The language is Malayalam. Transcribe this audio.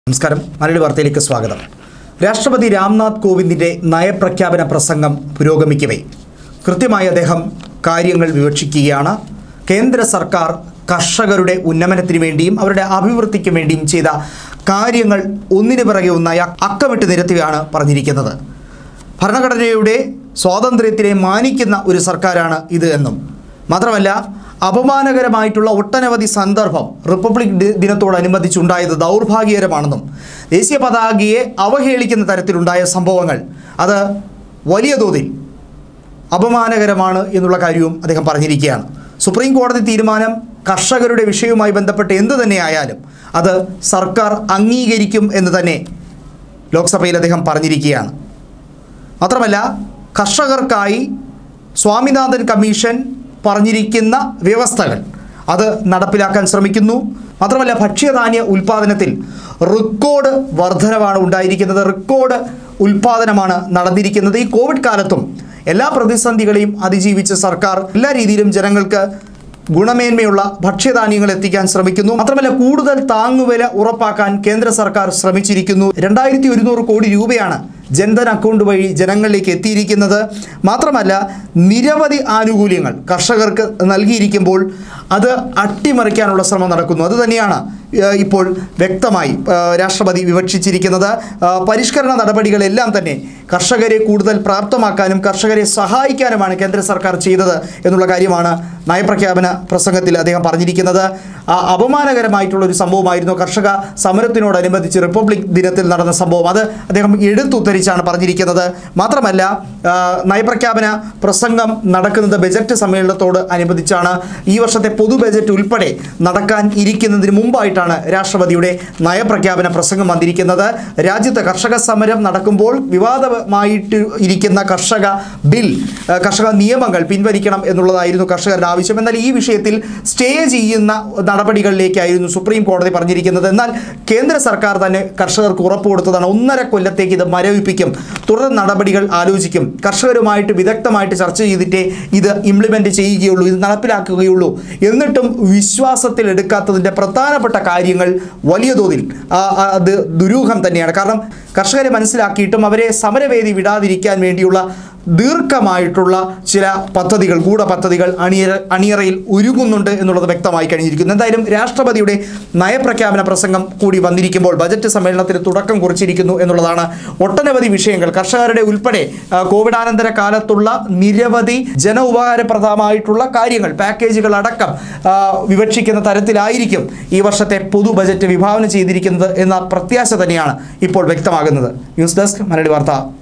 നമസ്കാരം മലയാളി വാർത്തയിലേക്ക് സ്വാഗതം രാഷ്ട്രപതി രാംനാഥ് കോവിന്ദിന്റെ നയപ്രഖ്യാപന പ്രസംഗം പുരോഗമിക്കവേ കൃത്യമായി അദ്ദേഹം കാര്യങ്ങൾ വിവക്ഷിക്കുകയാണ് കേന്ദ്ര സർക്കാർ കർഷകരുടെ ഉന്നമനത്തിന് വേണ്ടിയും അവരുടെ അഭിവൃദ്ധിക്ക് വേണ്ടിയും ചെയ്ത കാര്യങ്ങൾ ഒന്നിനു പിറകെ ഒന്നായി അക്കമിട്ട് നിരത്തുകയാണ് പറഞ്ഞിരിക്കുന്നത് ഭരണഘടനയുടെ സ്വാതന്ത്ര്യത്തിനെ മാനിക്കുന്ന ഒരു സർക്കാരാണ് ഇത് എന്നും മാത്രമല്ല അപമാനകരമായിട്ടുള്ള ഒട്ടനവധി സന്ദർഭം റിപ്പബ്ലിക് ഡി- ദിനത്തോടനുബന്ധിച്ചുണ്ടായത് ദൗർഭാഗ്യകരമാണെന്നും ദേശീയ പതാകയെ അവഹേളിക്കുന്ന തരത്തിലുണ്ടായ സംഭവങ്ങൾ അത് വലിയ തോതിൽ അപമാനകരമാണ് എന്നുള്ള കാര്യവും അദ്ദേഹം പറഞ്ഞിരിക്കുകയാണ് സുപ്രീം കോടതി തീരുമാനം കർഷകരുടെ വിഷയവുമായി ബന്ധപ്പെട്ട് എന്തു തന്നെയായാലും അത് സർക്കാർ അംഗീകരിക്കും എന്ന് തന്നെ ലോക്സഭയിൽ അദ്ദേഹം പറഞ്ഞിരിക്കുകയാണ് മാത്രമല്ല കർഷകർക്കായി സ്വാമിനാഥൻ കമ്മീഷൻ പറഞ്ഞിരിക്കുന്ന വ്യവസ്ഥകൾ അത് നടപ്പിലാക്കാൻ ശ്രമിക്കുന്നു മാത്രമല്ല ഭക്ഷ്യധാന്യ ഉൽപ്പാദനത്തിൽ റെക്കോർഡ് വർധനവാണ് ഉണ്ടായിരിക്കുന്നത് റെക്കോർഡ് ഉൽപ്പാദനമാണ് നടന്നിരിക്കുന്നത് ഈ കോവിഡ് കാലത്തും എല്ലാ പ്രതിസന്ധികളെയും അതിജീവിച്ച് സർക്കാർ എല്ലാ രീതിയിലും ജനങ്ങൾക്ക് ഗുണമേന്മയുള്ള ഭക്ഷ്യധാന്യങ്ങൾ എത്തിക്കാൻ ശ്രമിക്കുന്നു മാത്രമല്ല കൂടുതൽ താങ്ങുവില ഉറപ്പാക്കാൻ കേന്ദ്ര സർക്കാർ ശ്രമിച്ചിരിക്കുന്നു രണ്ടായിരത്തി ഒരുന്നൂറ് കോടി രൂപയാണ് ജൻധൻ അക്കൗണ്ട് വഴി ജനങ്ങളിലേക്ക് എത്തിയിരിക്കുന്നത് മാത്രമല്ല നിരവധി ആനുകൂല്യങ്ങൾ കർഷകർക്ക് നൽകിയിരിക്കുമ്പോൾ അത് അട്ടിമറിക്കാനുള്ള ശ്രമം നടക്കുന്നു അത് തന്നെയാണ് ഏഹ്, ഇപ്പോൾ വ്യക്തമായി ഏഹ്, രാഷ്ട്രപതി വിവക്ഷിച്ചിരിക്കുന്നത് ഏഹ്, പരിഷ്കരണ നടപടികളെല്ലാം തന്നെ കർഷകരെ കൂടുതൽ പ്രാപ്തമാക്കാനും കർഷകരെ സഹായിക്കാനുമാണ് കേന്ദ്ര സർക്കാർ ചെയ്തത് എന്നുള്ള കാര്യമാണ് നയപ്രഖ്യാപന പ്രസംഗത്തിൽ അദ്ദേഹം പറഞ്ഞിരിക്കുന്നത് ആ, അപമാനകരമായിട്ടുള്ള ഒരു സംഭവമായിരുന്നു കർഷക സമരത്തിനോടനുബന്ധിച്ച് റിപ്പബ്ലിക് ദിനത്തിൽ നടന്ന സംഭവം അത് അദ്ദേഹം എടുത്തുദ്ധരിച്ചാണ് പറഞ്ഞിരിക്കുന്നത് മാത്രമല്ല ആ, നയപ്രഖ്യാപന പ്രസംഗം നടക്കുന്നത് ബജറ്റ് സമ്മേളനത്തോട് അനുബന്ധിച്ചാണ് ഈ വർഷത്തെ പൊതു ബജറ്റ് ഉൾപ്പെടെ നടക്കാൻ ഇരിക്കുന്നതിന് മുമ്പായിട്ടാണ് രാഷ്ട്രപതിയുടെ നയപ്രഖ്യാപന പ്രസംഗം വന്നിരിക്കുന്നത് രാജ്യത്ത് കർഷക സമരം നടക്കുമ്പോൾ വിവാദമായിട്ട് ഇരിക്കുന്ന കർഷക ബിൽ ആ, കർഷക നിയമങ്ങൾ പിൻവലിക്കണം എന്നുള്ളതായിരുന്നു കർഷകരുടെ ആവശ്യം എന്നാൽ ഈ വിഷയത്തിൽ സ്റ്റേ ചെയ്യുന്ന നടപടികളിലേക്കായിരുന്നു സുപ്രീം കോടതി പറഞ്ഞിരിക്കുന്നത് എന്നാൽ കേന്ദ്ര സർക്കാർ തന്നെ കർഷകർക്ക് ഉറപ്പ് കൊടുത്തതാണ് ഒന്നര കൊല്ലത്തേക്ക് ഇത് മരവിപ്പിക്കും തുടർ നടപടികൾ ആലോചിക്കും കർഷകരുമായിട്ട് വിദഗ്ധമായിട്ട് ചർച്ച ചെയ്തിട്ടേ ഇത് ഇംപ്ലിമെൻ്റ് ചെയ്യുകയുള്ളൂ ഇത് നടപ്പിലാക്കുകയുള്ളൂ എന്നിട്ടും വിശ്വാസത്തിൽ എടുക്കാത്തതിൻ്റെ പ്രധാനപ്പെട്ട കാര്യങ്ങൾ വലിയ തോതിൽ ആ, ആ, അത് ദുരൂഹം തന്നെയാണ് കാരണം കർഷകരെ മനസ്സിലാക്കിയിട്ടും അവരെ സമരവേദി വിടാതിരിക്കാൻ വേണ്ടിയുള്ള ദീർഘമായിട്ടുള്ള ചില പദ്ധതികൾ ഗൂഢ പദ്ധതികൾ അണിയറ അണിയറയിൽ ഒരുങ്ങുന്നുണ്ട് എന്നുള്ളത് വ്യക്തമായി കഴിഞ്ഞിരിക്കുന്നു എന്തായാലും രാഷ്ട്രപതിയുടെ നയപ്രഖ്യാപന പ്രസംഗം കൂടി വന്നിരിക്കുമ്പോൾ ബജറ്റ് സമ്മേളനത്തിന് തുടക്കം കുറിച്ചിരിക്കുന്നു എന്നുള്ളതാണ് ഒട്ടനവധി വിഷയങ്ങൾ കർഷകരുടെ ഉൾപ്പെടെ ആ, കോവിഡാനന്തര കാലത്തുള്ള നിരവധി ജന ഉപകാരപ്രദമായിട്ടുള്ള കാര്യങ്ങൾ പാക്കേജുകൾ അടക്കം ആ, വിവക്ഷിക്കുന്ന തരത്തിലായിരിക്കും ഈ വർഷത്തെ പൊതു ബജറ്റ് വിഭാവന ചെയ്തിരിക്കുന്നത് എന്ന പ്രത്യാശ തന്നെയാണ് ഇപ്പോൾ വ്യക്തമാകുന്നത് ന്യൂസ് ഡെസ്ക് മലയാളി വാർത്ത